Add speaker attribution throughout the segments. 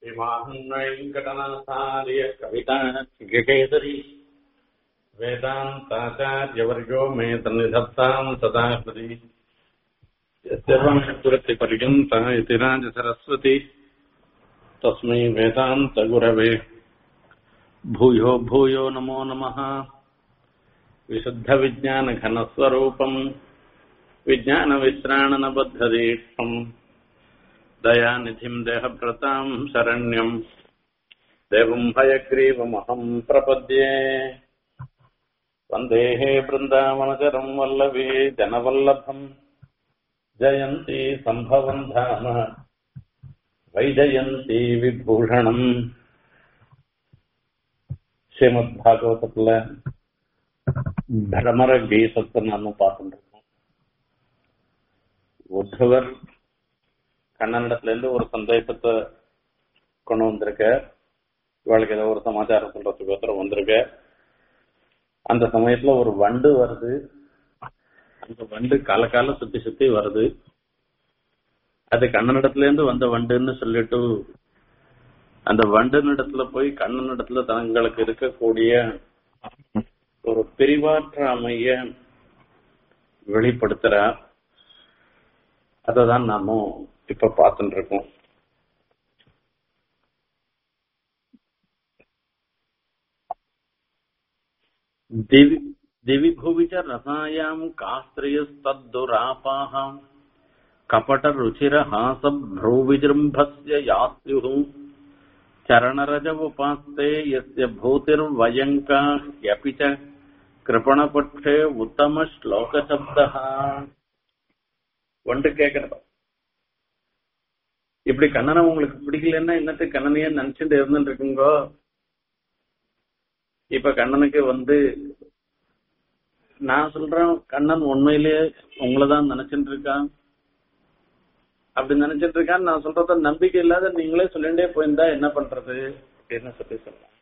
Speaker 1: श्रीमाहन्वेङ्कटनाथार्य कविताकेसरी वेदान्ताचार्यवर्गो मे तन्निधत्ताम् सदा हृदि यस्यपर्यन्ता इति राजसरस्वती तस्मै वेदान्तगुरवे भूयो भूयो नमो नमः विशुद्धविज्ञानघनस्वरूपम् विज्ञानविश्राणनबद्धदीक्षम् दयानिधिम् देहभ्रताम् शरण्यम् देवम् हयग्रीवमहम् प्रपद्ये वन्देः बृन्दावनचरम् वल्लभी जनवल्लभम् जयन्ती सम्भवम् धाम வைஜயந்தி விபூஷணம் ஸ்ரீமத் பாகவதத்துல பிரமர கீதத்தை நாம பார்த்துட்டு இருக்கோம் உத்தவர் கண்ணனிடத்துல இருந்து ஒரு சந்தேகத்தை கொண்டு வந்திருக்க இவளுக்கு ஏதோ ஒரு சமாச்சாரம் சொல்றதுக்கு ஒருத்தர் வந்திருக்க அந்த சமயத்துல ஒரு வண்டு வருது அந்த வண்டு கால கால சுத்தி சுத்தி வருது அது கண்ணனிடத்துல இருந்து வந்த வண்டுன்னு சொல்லிட்டு அந்த வண்டனிடத்துல போய் கண்ணனிடத்துல தங்களுக்கு இருக்கக்கூடிய ஒரு பிரிவாற்றாமைய வெளிப்படுத்துற அததான் நாம இப்ப பார்த்துட்டு இருக்கோம் दिवि दिवि भुवि च रसायाम् कास्त्रियस्तद्दुरापाः कपटरुचिरहासभ्रूविजृम्भस्य यास्युः चरणरजवुपास्ते यस्य भूतिर्वयङ्का ह्यपि च कृपणपक्षे उत्तमश्लोकशब्दः ஒன்று கேட்கறதா இப்படி கண்ணனை உங்களுக்கு பிடிக்கலன்னா என்னத்து கண்ணனையே நினைச்சுட்டு இருந்துட்டு இருக்குங்கோ இப்ப கண்ணனுக்கு வந்து நான் சொல்றேன் கண்ணன் உண்மையிலேயே உங்களை தான் நினைச்சிட்டு இருக்கான் அப்படி நினைச்சிட்டு இருக்கான்னு நான் சொல்றத நம்பிக்கை இல்லாத நீங்களே சொல்லிட்டே போயிருந்தா என்ன பண்றது அப்படின்னு சொல்லி சொல்லலாம்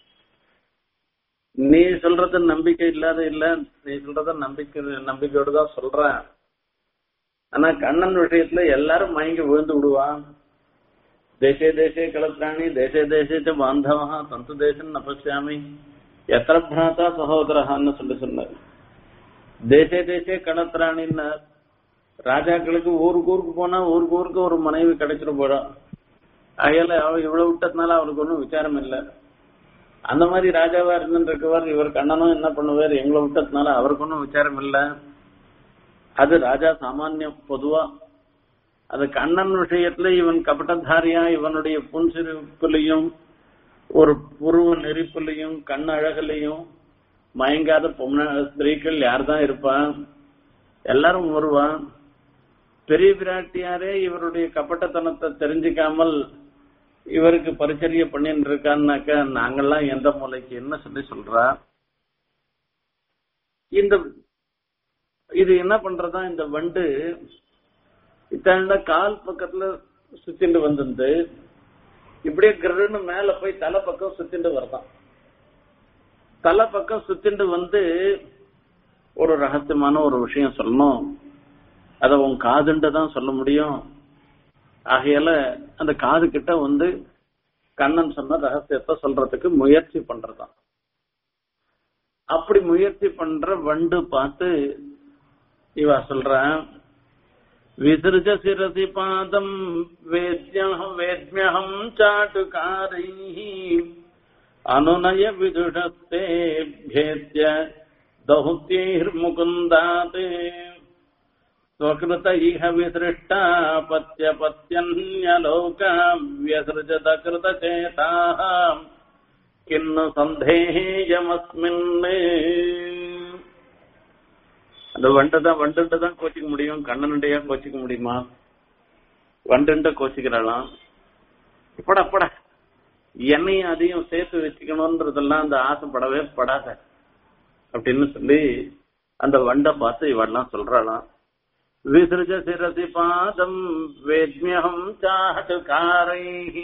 Speaker 1: நீ சொல்றது நம்பிக்கை இல்லாத இல்ல நீ சொல்றத நம்பிக்கை நம்பிக்கையோட தான் சொல்றேன் ஆனா கண்ணன் விஷயத்துல எல்லாரும் மயங்கி விழுந்து விடுவான் தேசே தேசே கலத்ராணி தேசே தேசே பாந்தவா தந்து தேசம் நபசியாமி எத்தனை பிராத்தா சகோதரஹான்னு சொல்லி சொன்னார் தேசே தேசே கடத்ராணின்னு ராஜாக்களுக்கு ஊருக்கு ஊருக்கு போனா ஊருக்கு ஊருக்கு ஒரு மனைவி கிடைச்சிட்டு போறா அகையில அவ இவ்வளவு விட்டதுனால அவருக்கு ஒன்றும் விசாரம் இல்லை அந்த மாதிரி ராஜாவா இருந்துட்டு இருக்கவர் இவர் கண்ணனும் என்ன பண்ணுவார் எங்களை விட்டதுனால அவருக்கு ஒன்றும் விசாரம் இல்லை அது ராஜா சாமானியம் பொதுவா அது கண்ணன் விஷயத்துல இவன் கபட்டதாரியா இவனுடைய புன்சிரிப்புலையும் ஒரு புருவ நெறிப்புலையும் கண் அழகுலையும் மயங்காத பொம்ன ஸ்திரீகள் யார் தான் இருப்பான் எல்லாரும் வருவான் பெரிய பிராட்டியாரே இவருடைய கப்பட்டத்தனத்தை தெரிஞ்சுக்காமல் இவருக்கு பரிச்சரிய பண்ணிட்டு இருக்கான்னாக்க நாங்கெல்லாம் எந்த மூலைக்கு என்ன சொல்லி சொல்றா இந்த இது என்ன பண்றதா இந்த வண்டு இத்தனை கால் பக்கத்துல சுத்திண்டு வந்திருந்து இப்படியே கிருன்னு மேல போய் தலை பக்கம் சுத்திண்டு வரதான் தலை பக்கம் சுத்திண்டு வந்து ஒரு ரகசியமான ஒரு விஷயம் சொல்லணும் அத உன் காதுண்டு தான் சொல்ல முடியும் ஆகையால அந்த காது கிட்ட வந்து கண்ணன் சொன்ன ரகசியத்தை சொல்றதுக்கு முயற்சி பண்றதான் அப்படி முயற்சி பண்ற வண்டு பார்த்து இவ சொல்றான் விசிருஜ சிரசி பாதம் வேத்யம் வேத்மியம் சாட்டுகாரை அனுநய விதுஷஸ்தே பேத்ய दौत्यैर्मुकुन्दात् स्वकृत इह विसृष्टा पत्यपत्यन्यलोका व्यसृजत कृतचेताः किन्नु सन्देहमस्मिन् அந்த வண்டை தான் வண்டுகிட்ட தான் கோச்சிக்க முடியும் கண்ணனுடைய கோச்சிக்க முடியுமா வண்டுகிட்ட கோச்சிக்கிறாளாம் இப்படா பட என்னையும் அதையும் சேர்த்து வச்சுக்கணும்ன்றதெல்லாம் அந்த ஆசைப்படவே படாத அப்படின்னு சொல்லி அந்த வண்டை பார்த்து இவெல்லாம் சொல்றாளாம் விசிருஜ சிரசி பாதம் வேத்மியம் சாட்டு காரை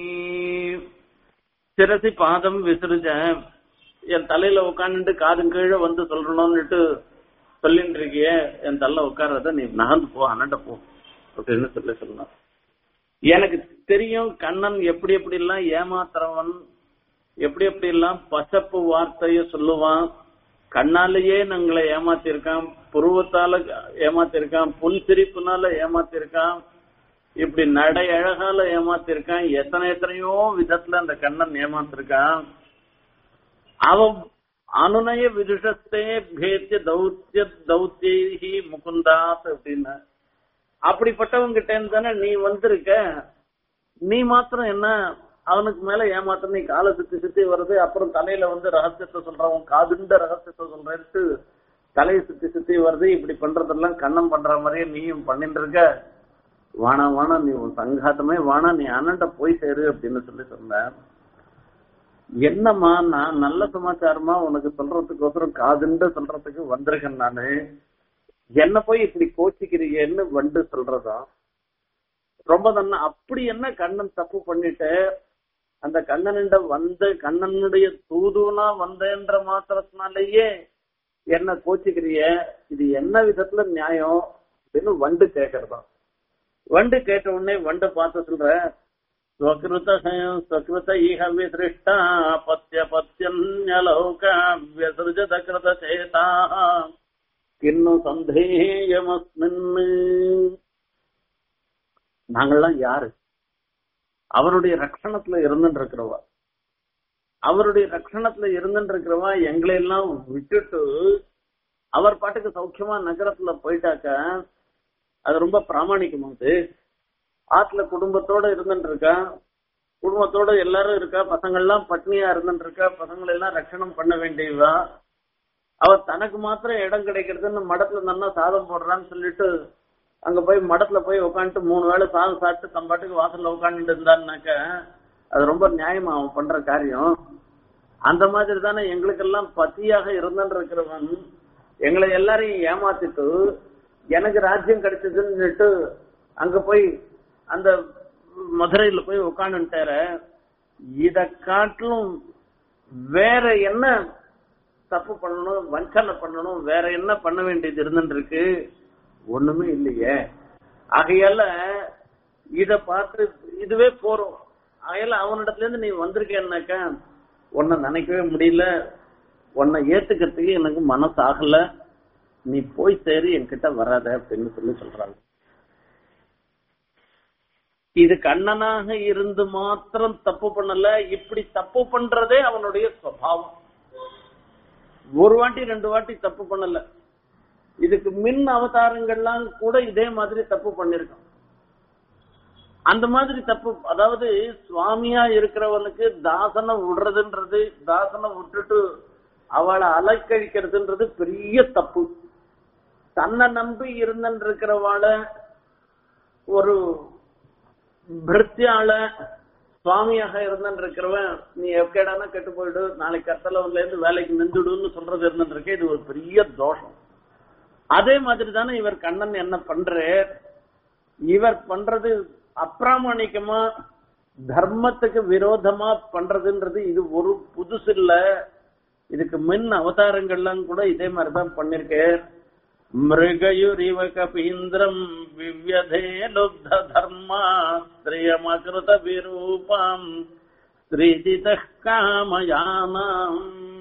Speaker 1: சிரசி பாதம் விசிருஜ என் தலையில உட்காந்துட்டு காது கீழே வந்து சொல்றணும்னுட்டு சொல்லிட்டு இருக்கிய என் தள்ள உட்கார்றத நீ நகர்ந்து போ அண்ணண்ட போ அப்படின்னு சொல்லி சொல்லலாம் எனக்கு தெரியும் கண்ணன் எப்படி எப்படி எல்லாம் ஏமாத்துறவன் எப்படி எப்படி எல்லாம் பசப்பு வார்த்தைய சொல்லுவான் கண்ணாலேயே எங்களை ஏமாத்திருக்கான் புருவத்தால ஏமாத்திருக்கான் புல் சிரிப்புனால ஏமாத்திருக்கான் இப்படி நடை அழகால ஏமாத்திருக்கான் எத்தனை எத்தனையோ விதத்துல அந்த கண்ணன் ஏமாத்திருக்கான் அவன் அனுநய விதுஷத்தே பேத்திய தௌத்திய தௌத்தியி முகுந்தாத் அப்படின்னு அப்படிப்பட்டவங்க கிட்ட இருந்து தானே நீ வந்திருக்க நீ மாத்திரம் என்ன அவனுக்கு மேல ஏமாத்த நீ காலை சுத்தி சுத்தி வருது அப்புறம் தலையில வந்து ரகசியத்தை சொல்றவன் காதுண்ட ரகசியத்தை சொல்றேன்ட்டு தலையை சுத்தி சுத்தி வருது இப்படி பண்றதெல்லாம் கண்ணம் பண்ற மாதிரியே நீயும் பண்ணிட்டு இருக்க வானா வானா நீ உன் சங்காத்தமே வானா நீ அண்ணன்ட்ட போய் சேரு அப்படின்னு சொல்லி சொன்ன என்னம்மா நான் நல்ல சமாச்சாரமா உனக்கு சொல்றதுக்கோசரம் காதுண்ட சொல்றதுக்கு வந்திருக்கேன் நானு என்ன போய் இப்படி கோச்சிக்கிறீங்கன்னு வண்டு சொல்றதா ரொம்ப நன்னா அப்படி என்ன கண்ணன் தப்பு பண்ணிட்டு அந்த கண்ணனிட வந்த கண்ணனுடைய தூதுவனா வந்தேன்ற மாத்திரத்தினாலேயே என்ன கோச்சிக்கிறிய இது என்ன விதத்துல நியாயம் அப்படின்னு வண்டு கேக்குறதா வண்டு கேட்ட உடனே வண்டு பார்த்து சொல்ற ஸ்வகிருத ஸ்வகிருத ஈக விசிருஷ்டா பத்திய பத்தியலோக வியசிருஜத கிருத சேதா கிண்ணு சந்தேயமஸ்மின் நாங்கள்லாம் யாரு அவருடைய ரட்சணத்துல இருந்துட்டு இருக்கிறவா அவருடைய ரட்சணத்துல இருந்துட்டு இருக்கிறவா எங்களை எல்லாம் விட்டுட்டு அவர் பாட்டுக்கு சௌக்கியமா நகரத்துல போயிட்டாக்க அது ரொம்ப பிராமணிக்கமாது ஆத்துல குடும்பத்தோட இருந்துட்டு இருக்கா குடும்பத்தோட எல்லாரும் இருக்கா பசங்கள்லாம் பட்னியா இருந்துட்டு இருக்கா பசங்களை எல்லாம் ரட்சணம் பண்ண வேண்டியவா அவர் தனக்கு மாத்திரம் இடம் கிடைக்கிறதுன்னு மடத்துல நல்லா சாதம் போடுறான்னு சொல்லிட்டு அங்க போய் மடத்துல போய் உட்காந்துட்டு மூணு வேளை சாதம் சாப்பிட்டு தம் பாட்டுக்கு வாசல்ல உட்காந்துட்டு இருந்தான்னாக்க அது ரொம்ப நியாயமா அவன் பண்ற காரியம் அந்த மாதிரி தானே எங்களுக்கெல்லாம் பத்தியாக இருந்துட்டு இருக்கிறவன் எங்களை எல்லாரையும் ஏமாத்திட்டு எனக்கு ராஜ்யம் கிடைச்சதுன்னுட்டு அங்க போய் அந்த மதுரையில போய் உட்காந்துட்டார இத காட்டிலும் வேற என்ன தப்பு பண்ணணும் வஞ்சனை பண்ணணும் வேற என்ன பண்ண வேண்டியது இருந்துட்டு இருக்கு ஒண்ணுமே இல்லையே ஆகையால இத பார்த்து இதுவே போறோம் ஆகையால அவனிடத்துல இருந்து நீ வந்திருக்கேன்னாக்கா உன்னை நினைக்கவே முடியல உன்னை ஏத்துக்கிறதுக்கு எனக்கு மனசு ஆகல நீ போய் சேரு என்கிட்ட வராத அப்படின்னு சொல்லி சொல்றாங்க இது கண்ணனாக இருந்து மாத்திரம் தப்பு பண்ணல இப்படி தப்பு பண்றதே அவனுடைய சுவாவம் ஒரு வாட்டி ரெண்டு வாட்டி தப்பு பண்ணல இதுக்கு மின் அவதாரங்கள்லாம் கூட இதே மாதிரி தப்பு பண்ணிருக்கான் அந்த மாதிரி தப்பு அதாவது சுவாமியா இருக்கிறவனுக்கு தாசனை விடுறதுன்றது தாசனை விட்டுட்டு அவளை அலக்கழிக்கிறதுன்றது பெரிய தப்பு தன்னை நம்பி இருந்துட்டு இருக்கிறவாள ஒரு பிரித்தியால சுவாமியாக இருந்துட்டு இருக்கிறவன் நீ எக்கேடானா கெட்டு போயிடு நாளைக்கு கத்தலவன்ல இருந்து வேலைக்கு நின்றுடுன்னு சொல்றது இருந்துட்டு இருக்க இது ஒரு பெரிய தோஷம் அதே மாதிரி தானே இவர் கண்ணன் என்ன பண்ற இவர் பண்றது அப்பிராமணிக்கமா தர்மத்துக்கு விரோதமா பண்றதுன்றது இது ஒரு புதுசு இல்ல இதுக்கு முன் அவதாரங்கள்லாம் கூட இதே மாதிரிதான் பண்ணிருக்கேன் மிருகயுரிவ கபீந்திரம் விவ்யதே லுப்த தர்மா ஸ்திரியமகிருத விரூபம் ஸ்ரீஜித காமயானாம்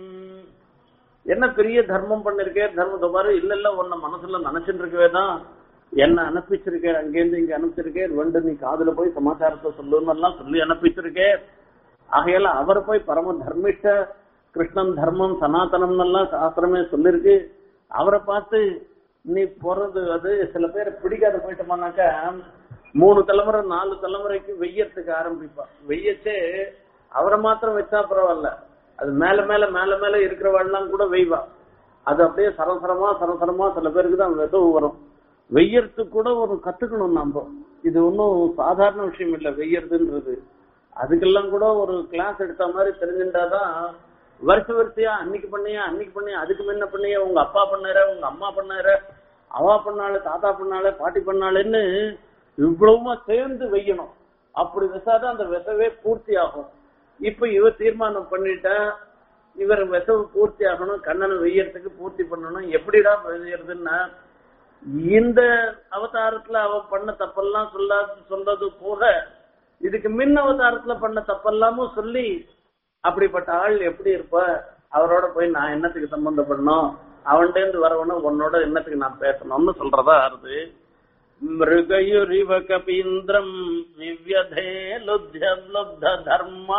Speaker 1: என்ன பெரிய தர்மம் பண்ணிருக்கே தர்மத்தை பாரு இல்ல இல்ல உன்ன மனசுல நினைச்சிட்டு இருக்கவே தான் என்ன அனுப்பிச்சிருக்கேன் அங்கேருந்து இங்க அனுப்பிச்சிருக்கேன் ரெண்டு நீ காதுல போய் சமாச்சாரத்தை சொல்லுன்னு எல்லாம் சொல்லி அனுப்பிச்சிருக்கேன் ஆகையால அவர் போய் பரம தர்மிஷ்ட கிருஷ்ணன் தர்மம் சனாதனம் எல்லாம் சாஸ்திரமே சொல்லிருக்கு அவரை பார்த்து நீ போறது அது சில பேர் பிடிக்காத போயிட்டோமானாக்கா மூணு தலைமுறை நாலு தலைமுறைக்கு வெய்யறதுக்கு ஆரம்பிப்பா வெய்யச்சே அவரை மாத்திரம் வச்சா பரவாயில்ல அது மேல மேல மேல மேல இருக்கிறவாள்லாம் கூட வெய்வா அது அப்படியே சரசரமா சரசரமா சில பேருக்கு தான் விதவு வரும் வெய்யறதுக்கு கூட ஒரு கத்துக்கணும் நாம இது ஒன்றும் சாதாரண விஷயம் இல்ல வெய்யறதுன்றது அதுக்கெல்லாம் கூட ஒரு கிளாஸ் எடுத்த மாதிரி தெரிஞ்சுட்டாதான் வருஷ வரிசையா அன்னைக்கு பண்ணியா அன்னைக்கு பண்ணியா அதுக்கு முன்ன பண்ணியா உங்க அப்பா பண்ணார உங்க அம்மா பண்ணார அவா பண்ணாளு தாத்தா பண்ணாளு பாட்டி பண்ணாளுன்னு இவ்வளவுமா சேர்ந்து வெய்யணும் அப்படி வச்சாதான் அந்த விசவே பூர்த்தி ஆகும் இப்ப இவர் தீர்மானம் பண்ணிட்டா இவர் விசவு பூர்த்தி ஆகணும் கண்ணனை வெய்யறதுக்கு பூர்த்தி பண்ணணும் எப்படிடா வெய்யறதுன்னா இந்த அவதாரத்துல அவ பண்ண தப்பெல்லாம் சொல்லாது சொல்றது போக இதுக்கு மின் அவதாரத்துல பண்ண தப்பெல்லாமும் சொல்லி அப்படிப்பட்ட ஆள் எப்படி இருப்ப அவரோட போய் நான் என்னத்துக்கு சம்பந்தப்படணும் அவன்கிட்ட இருந்து வரவனும் உன்னோட என்னத்துக்கு நான் பேசணும்னு சொல்றதா ஆறுது மிருகயுரிவ கபீந்திரம் விவ்யதே லுப்த லுப்த தர்மா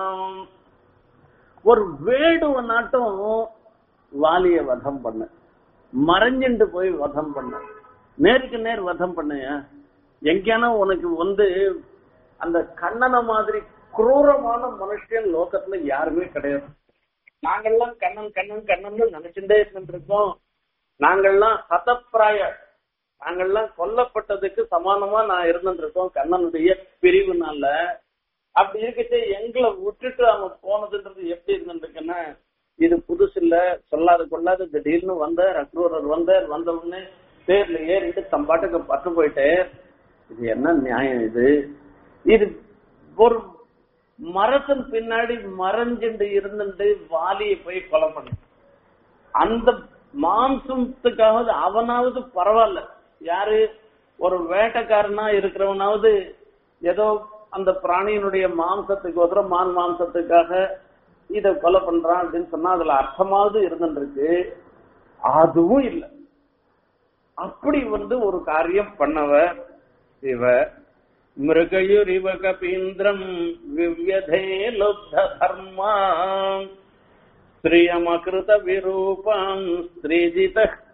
Speaker 1: ஒரு வேடுவ நாட்டம் வாலிய வதம் பண்ண மறைஞ்சுண்டு போய் வதம் பண்ண நேருக்கு நேர் வதம் பண்ண எங்கேனா உனக்கு வந்து அந்த கண்ணனை மாதிரி குரூரமான மனுஷன் லோகத்துல யாருமே கிடையாது நாங்கெல்லாம் கண்ணன் கண்ணன் கண்ணன் நினைச்சுட்டே இருந்துருக்கோம் நாங்கெல்லாம் சதப்பிராய நாங்கெல்லாம் கொல்லப்பட்டதுக்கு சமானமா நான் இருந்துருக்கோம் கண்ணனுடைய பிரிவுனால அப்படி இருக்கச்சே எங்களை விட்டுட்டு அவன் போனதுன்றது எப்படி இருந்துருக்குன்னா இது புதுசு இல்ல சொல்லாத கொள்ளாத திடீர்னு வந்தார் அக்ரூரர் வந்தார் வந்த உடனே தேர்ல ஏறிட்டு தம்பாட்டுக்கு பட்டு போயிட்டே இது என்ன நியாயம் இது இது ஒரு மரத்தின் பின்னாடி மறைஞ்சுண்டு இருந்துட்டு வாலியை போய் கொலை பண்ண அந்த மாம்சத்துக்காவது அவனாவது பரவாயில்ல யாரு ஒரு வேட்டைக்காரனா இருக்கிறவனாவது ஏதோ அந்த பிராணியினுடைய மாம்சத்துக்கு ஒருத்தர மான் மாம்சத்துக்காக இத கொலை பண்றான் அப்படின்னு சொன்னா அதுல அர்த்தமாவது இருந்துருக்கு அதுவும் இல்லை அப்படி வந்து ஒரு காரியம் பண்ணவர் இவ மிருகயுரிவ கபீந்திரம் விவ்யதே லுப்த தர்மா ஸ்ரீயமகிருத விரூபம் ஸ்ரீஜித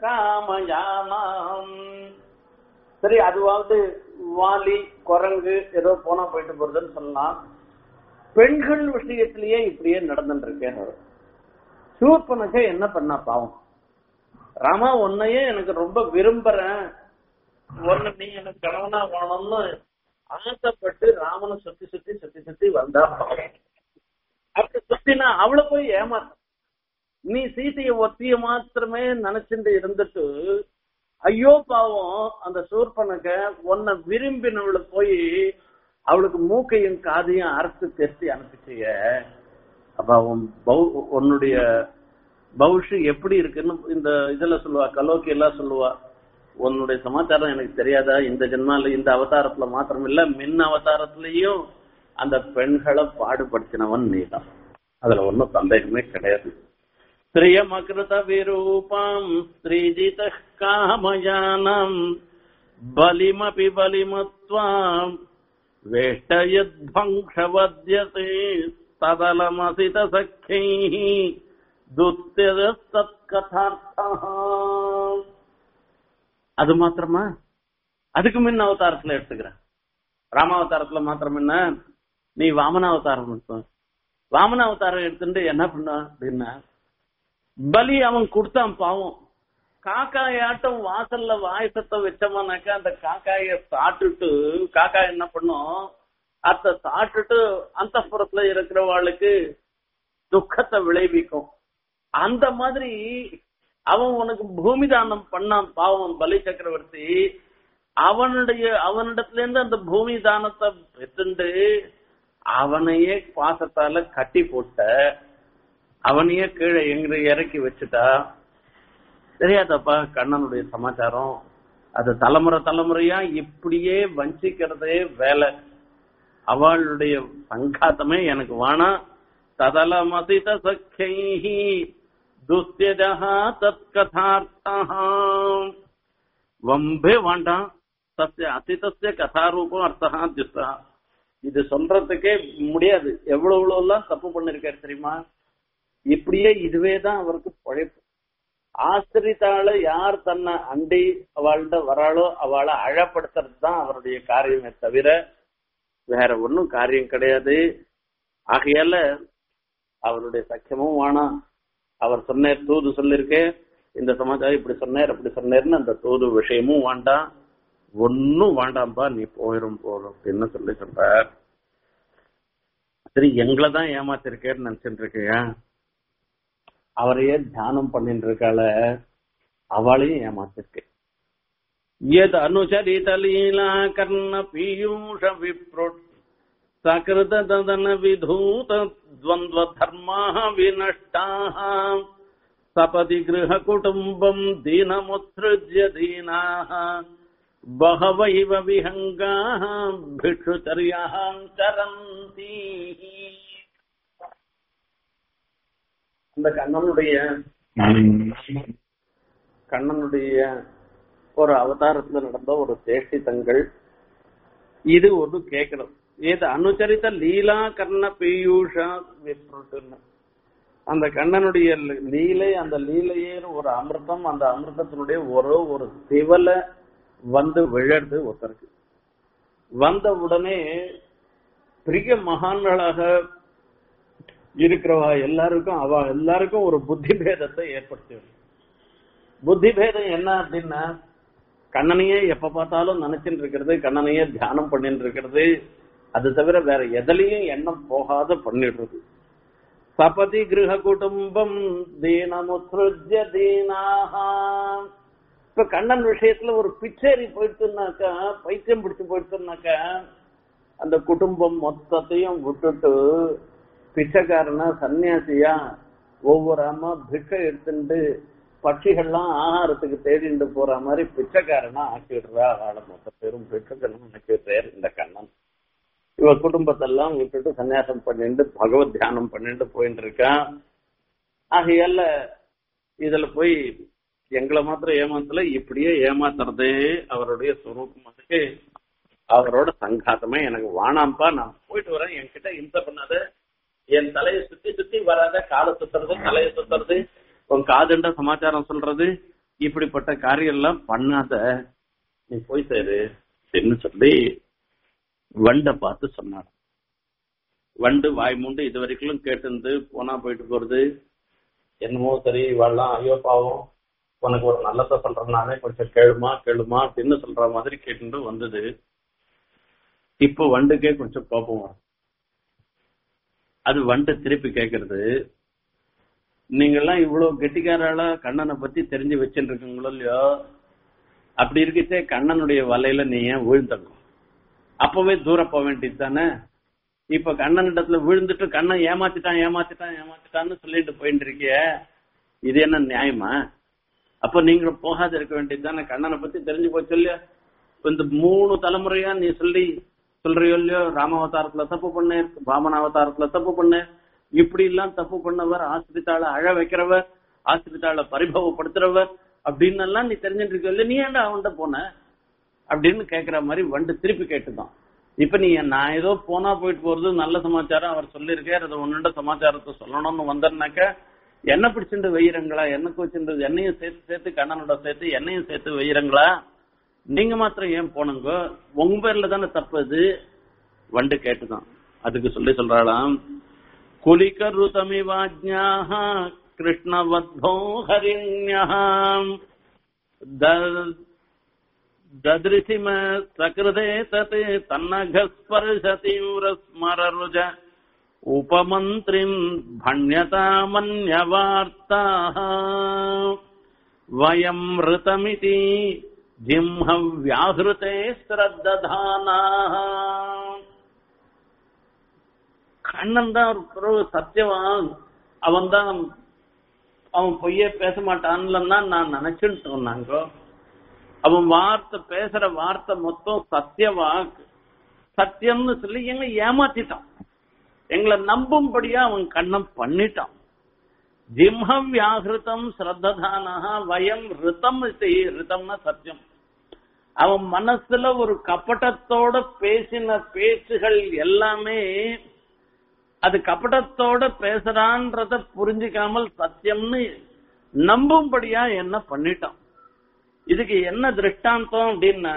Speaker 1: காமயானாம் சரி அதுவாவது வாலி குரங்கு ஏதோ போனா போயிட்டு போறதுன்னு சொல்லலாம் பெண்கள் விஷயத்திலேயே இப்படியே நடந்துட்டு இருக்கேன் சூர்பனக என்ன பண்ணா பாவம் ராமா உன்னையே எனக்கு ரொம்ப விரும்புறேன் ஒன்னு நீ எனக்கு கணவனா வேணும்னு ஆசைப்பட்டு ராமனை சுத்தி சுத்தி சுத்தி சுத்தி வந்தா பாவம் அப்படி சுத்தினா அவளை போய் ஏமாத்த நீ சீதைய ஒத்திய மாத்திரமே நினைச்சுட்டு இருந்துட்டு ஐயோ பாவம் அந்த சூர்பனக உன்னை விரும்பினவளை போய் அவளுக்கு மூக்கையும் காதையும் அறுத்து தெத்தி அனுப்பிச்சிய அப்ப அவன் பௌ- உன்னுடைய பௌஷு எப்படி இருக்குன்னு இந்த இதுல சொல்லுவா கலோக்கி எல்லாம் சொல்லுவா உன்னுடைய சமாச்சாரம் எனக்கு தெரியாதா இந்த ஜென்மால இந்த அவதாரத்துல மாத்திரம் இல்ல மின் அவதாரத்திலயும் அந்த பெண்களை பாடுபடுத்தினவன் நீதான் அதுல ஒன்னும் சந்தேகமே கிடையாது ஸ்திரியமகிருத விரூபம் ஸ்ரீஜித காமயானம் பலிமபி பலிமத்வாம் வேஷ்டயத்வங்ஷவத்யதே ததலமசித சக்கைः துத்தியதத்கதார்த்தா அது மாத்திரமா அதுக்கு முன்ன அவதாரத்துல எடுத்துக்கிறேன் ராமாவதாரத்துல மாத்திரம் என்ன நீ வாமனாவதாரம் எடுத்த வாமனாவதாரம் எடுத்துட்டு என்ன பண்ண அப்படின்னா பலி அவன் கொடுத்தான் பாவம் காக்காயாட்டம் வாசல்ல வாயசத்தை வச்சோம்னாக்கா அந்த காக்காய சாப்பிட்டுட்டு காக்கா என்ன பண்ணும் அத சாப்பிட்டுட்டு அந்த இருக்கிறவாளுக்கு துக்கத்தை விளைவிக்கும் அந்த மாதிரி அவன் உனக்கு பூமி தானம் பண்ணான் பாவம் பலி சக்கரவர்த்தி அவனுடைய அவனிடத்துல இருந்து அந்த பூமி தானத்தை பெற்றுண்டு அவனையே பாசத்தால கட்டி போட்ட அவனையே கீழே எங்க இறக்கி வச்சுட்டா தெரியாதப்பா கண்ணனுடைய சமாச்சாரம் அது தலைமுறை தலைமுறையா இப்படியே வஞ்சிக்கிறதே வேலை அவளுடைய சங்காத்தமே எனக்கு வேணாம் ததலமசித சக்கைஹி துஸ்தியஜா தத்கதார்த்தா வம்பே வேண்டாம் தஸ்ய அசிதஸ்ய கதாரூபம் அர்த்தா திஸ்தா இது சொல்றதுக்கே முடியாது எவ்வளவு எவ்வளவு எல்லாம் தப்பு பண்ணிருக்காரு தெரியுமா இப்படியே இதுவே தான் அவருக்கு பழைப்பு ஆசிரித்தாள யார் தன்னை அண்டி அவள்கிட்ட வராளோ அவளை அழப்படுத்துறது தான் அவருடைய காரியமே தவிர வேற ஒன்றும் காரியம் கிடையாது ஆகையால அவருடைய சக்கியமும் வேணாம் அவர் சொன்னார் தூது சொல்லிருக்கே இந்த சமாச்சாரம் இப்படி சொன்னார் அப்படி சொன்னார்னு அந்த தூது விஷயமும் வேண்டாம் ஒன்னும் வேண்டாம்பா நீ போயிரும் போதும் அப்படின்னு சொல்லி சொல்றார் சரி எங்களை தான் ஏமாத்திருக்கேன்னு நினைச்சிட்டு இருக்கியா அவரையே தியானம் பண்ணிட்டு இருக்காள அவளையும் ஏமாத்திருக்கேன் यद् अनुचरितलीला कर्णपीयूष विप्रोट् सकृतदन विधूत द्वन्द्वधर्माः विनष्टाः सपदि गृहकुटुम्बम् दीनमुत्सृज्य दीनाः बहव इव विहङ्गाः भिक्षुचर्याम् चरन्ति அந்த கண்ணனுடைய கண்ணனுடைய ஒரு அவதாரத்துல நடந்த ஒரு சேஷ்டிதங்கள் இது ஒன்று கேட்கணும் ஏது அனுச்சரித்த லீலா கர்ண பீயூஷா விப்ருட்டுன்னு அந்த கண்ணனுடைய லீலை அந்த லீலையே ஒரு அமிர்தம் அந்த அமிர்தத்தினுடைய ஒரு ஒரு திவல வந்து விழறது ஒருத்தருக்கு வந்த உடனே பெரிய மகான்களாக இருக்கிறவா எல்லாருக்கும் அவ எல்லாருக்கும் ஒரு புத்தி பேதத்தை ஏற்படுத்தி புத்தி பேதம் என்ன அப்படின்னா கண்ணனையே எப்ப பார்த்தாலும் நினைச்சுட்டு இருக்கிறது கண்ணனையே தியானம் பண்ணிட்டு இருக்கிறது அது தவிர வேற எதுலயும் எண்ணம் போகாத பண்ணிடுறது சபதி கிரக குடும்பம் தீனமுத்ருஜ்ய தீனாகா இப்ப கண்ணன் விஷயத்துல ஒரு பிச்சேரி போயிட்டுனாக்கா பைத்தியம் பிடிச்சு போயிட்டுனாக்கா அந்த குடும்பம் மொத்தத்தையும் விட்டுட்டு பிச்சைக்காரனா சன்னியாசியா ஒவ்வொரு அம்மா பிச்சை எடுத்துட்டு பட்சிகள்லாம் ஆகாரத்துக்கு தேடிட்டு போற மாதிரி பிச்சைக்காரனா ஆக்கிடுறா ஆள மொத்த பேரும் பிச்சைக்காரன் ஆக்கிடுறாரு இந்த கண்ணன் இவ குடும்பத்தெல்லாம் விட்டுட்டு சன்னியாசம் பண்ணிட்டு பகவத் தியானம் பண்ணிட்டு போயிட்டு இருக்கான் ஆகையால இதுல போய் எங்களை மாத்திரம் ஏமாத்தல இப்படியே ஏமாத்துறதே அவருடைய சுரூபமாக்கு அவரோட சங்காத்தமே எனக்கு வானாம்பா நான் போயிட்டு வரேன் என்கிட்ட இம்சை பண்ணாத என் தலையை சுத்தி சுத்தி வராத காலை சுத்துறது தலையை சுத்துறது உன் காதுண்ட சமாச்சாரம் சொல்றது இப்படிப்பட்ட காரியம் எல்லாம் பண்ணாத நீ போய் சேரு அப்படின்னு சொல்லி வண்டை பார்த்து சொன்னார் வண்டு வாய் மூண்டு இது வரைக்கும் கேட்டு போனா போயிட்டு போறது என்னமோ சரி இவாள்லாம் ஐயோ பாவம் உனக்கு ஒரு நல்லதை சொல்றேன்னாலே கொஞ்சம் கேளுமா கேளுமா அப்படின்னு சொல்ற மாதிரி கேட்டு வந்தது இப்போ வண்டுக்கே கொஞ்சம் கோபம் வரும் அது வண்டு திருப்பி கேக்குறது நீங்கெல்லாம் இவ்வளவு கெட்டிக்காராளா கண்ணனை பத்தி தெரிஞ்சு வச்சுட்டு இருக்கீங்களோ இல்லையோ அப்படி இருக்கச்சே கண்ணனுடைய வலையில நீ ஏன் விழுந்தணும் அப்பவே தூர போக வேண்டியது தானே இப்ப கண்ணன் இடத்துல விழுந்துட்டு கண்ணன் ஏமாத்திட்டான் ஏமாத்திட்டான் ஏமாத்திட்டான்னு சொல்லிட்டு போயிட்டு இருக்கிய இது என்ன நியாயமா அப்ப நீங்க போகாத இருக்க வேண்டியது தானே கண்ணனை பத்தி தெரிஞ்சு போச்சு இல்லையா இந்த மூணு தலைமுறையா நீ சொல்லி சொல்றியோ இல்லையோ ராமாவதாரத்துல தப்பு பண்ணு பாமன அவதாரத்துல தப்பு பண்ணு இப்படி எல்லாம் தப்பு பண்ணவர் ஆசிரித்தாளை அழ வைக்கிறவர் ஆசிரித்தாளை பரிபவப்படுத்துறவர் அப்படின்னு எல்லாம் நீ தெரிஞ்சுட்டு இருக்க இல்ல நீ ஏன்டா அவன்கிட்ட போன அப்படின்னு கேக்குற மாதிரி வண்டு திருப்பி கேட்டுதான் இப்ப நீ நான் ஏதோ போனா போயிட்டு போறது நல்ல சமாச்சாரம் அவர் சொல்லியிருக்காரு அதை ஒன்னுண்ட சமாச்சாரத்தை சொல்லணும்னு வந்தேன்னாக்க என்ன பிடிச்சிட்டு வெயிறங்களா என்ன வச்சுட்டு என்னையும் சேர்த்து சேர்த்து கண்ணனோட சேர்த்து என்னையும் சேர்த்து வெயிறங்களா நீங்க மாத்திரம் ஏன் போனங்க உங்க பேர்ல தானே தப்பு அது வண்டு கேட்டுதான் அதுக்கு சொல்லி சொல்றாளாம் குலிகருதமிவாஜ்ஞாக கிருஷ்ணவத்தோ ஹரிண்யாம் ददृशिम सकृदे तत् तन्नघस्पर्शतीव्रस्मररुज उपमन्त्रिम् भण्यतामन्यवार्ताः वयम् ऋतमिति जिह्मव्याहृते श्रद्दधानाः கண்ணன் தான் ஒரு சத்தியவான் அவன் தான் அவன் பொய்யே பேச மாட்டான்ல தான் நான் நினைச்சுட்டு சொன்னாங்க அவன் வார்த்தை பேசுற வார்த்தை மொத்தம் சத்திய வாக்கு சத்தியம்னு சொல்லி எங்களை ஏமாத்திட்டான் எங்களை நம்பும்படியா அவன் கண்ணம் பண்ணிட்டான் ஜிம்ஹ வியாகிருதம் ஸ்ரத்ததானஹா வயம் ரிதம் ரிதம்னா சத்தியம் அவன் மனசுல ஒரு கப்பட்டத்தோட பேசின பேச்சுகள் எல்லாமே அது கப்பட்டத்தோட பேசுறான்றத புரிஞ்சுக்காமல் சத்தியம்னு நம்பும்படியா என்ன பண்ணிட்டான் இதுக்கு என்ன திருஷ்டாந்தம் அப்படின்னா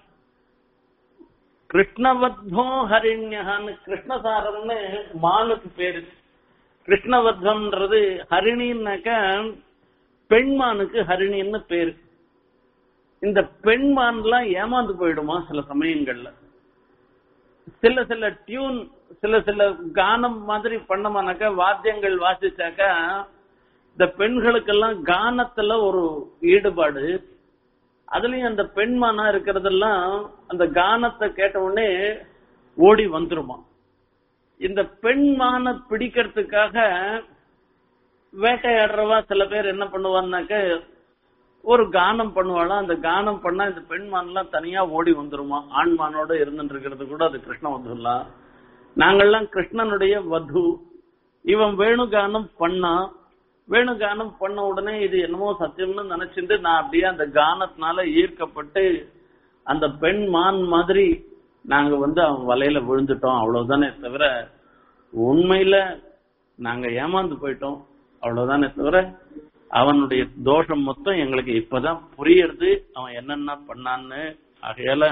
Speaker 1: கிருஷ்ணவத்வோ ஹரிண்யகான்னு கிருஷ்ணசாரம்னு மானுக்கு பேரு கிருஷ்ணவத்வம்ன்றது ஹரிணின்னாக்க பெண்மானுக்கு ஹரிணின்னு பேரு இந்த பெண்மான்லாம் ஏமாந்து போயிடுமா சில சமயங்கள்ல சில சில டியூன் சில சில கானம் மாதிரி பண்ணமானாக்கா வாத்தியங்கள் வாசிச்சாக்கா இந்த பெண்களுக்கெல்லாம் கானத்துல ஒரு ஈடுபாடு அதுலயும் அந்த பெண்மானா இருக்கிறதெல்லாம் அந்த கானத்தை கேட்ட உடனே ஓடி வந்துருமா இந்த பெண்மான பிடிக்கிறதுக்காக வேட்டையாடுறவா சில பேர் என்ன பண்ணுவான்னாக்க ஒரு கானம் பண்ணுவாளாம் அந்த கானம் பண்ணா இந்த பெண்மான்லாம் தனியா ஓடி வந்துருமா ஆண்மானோட இருந்துட்டு இருக்கிறது கூட அது கிருஷ்ண வதுலாம் நாங்கெல்லாம் கிருஷ்ணனுடைய வது இவன் வேணுகானம் பண்ணா வேணுகானம் பண்ண உடனே இது என்னமோ சத்தியம்னு நினைச்சிட்டு நான் அப்படியே அந்த கானத்தினால ஈர்க்கப்பட்டு அந்த பெண் மான் மாதிரி நாங்க வந்து அவன் வலையில விழுந்துட்டோம் அவ்வளவுதானே தவிர உண்மையில நாங்க ஏமாந்து போயிட்டோம் அவ்வளவுதானே தவிர அவனுடைய தோஷம் மொத்தம் எங்களுக்கு இப்பதான் புரியுறது அவன் என்னென்ன பண்ணான்னு ஆகையால